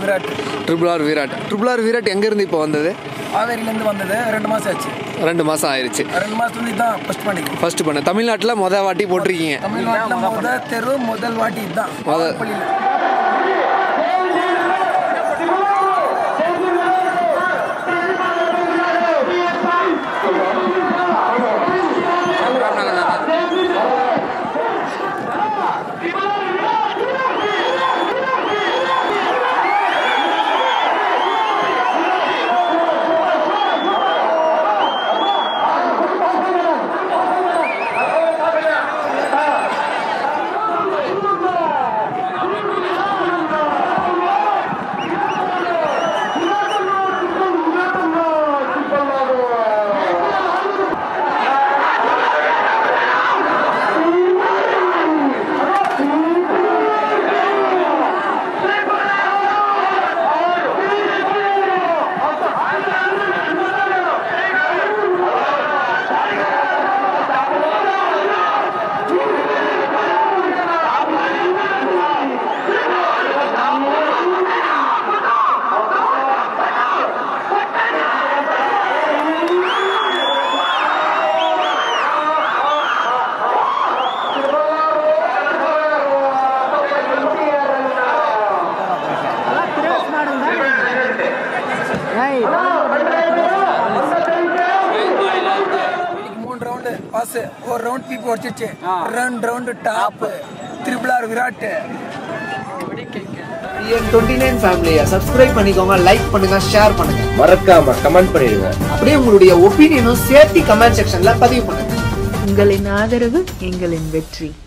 Virat triple R Virat triple R Virat எங்கேருந்து இப்போ வந்தது ஆவேரியிலேருந்து வந்தது ரெண்டு மாதம் ஆச்சு ரெண்டு மாதம் ஆயிருச்சு ரெண்டு மாதத்துலேருந்து இதுதான் ஃபஸ்ட் பண்ணிக்கிறோம் ஃபர்ஸ்ட் பண்ண தமிழ்நாட்டில் மொத வாட்டி போட்டிருக்கீங்க தமிழ்நாட்டில் முதல் தெரு முதல் வாட்டி இதுதான் முத- பள்ளியில் இன்னைக்கு மூணு ரவுண்டு பாஸ் ஒரு ரவுண்ட் பீப்பி உடச்சிச்சு ரெண்டு round top triple R Virat என் டுவெண்ட்டி நைன் ஃபேமிலியை சப்ஸ்கிரைப் பண்ணிக்கோங்க லைக் பண்ணுங்க ஷேர் பண்ணுங்க மறக்காம கமெண்ட் பண்ணிடுங்க அப்படியே உங்களுடைய ஒப்பீனியனும் சேர்த்து கமெண்ட் செக்ஷன்ல பதிவு பண்ணுங்க உங்களின் ஆதரவு எங்களின் வெற்றி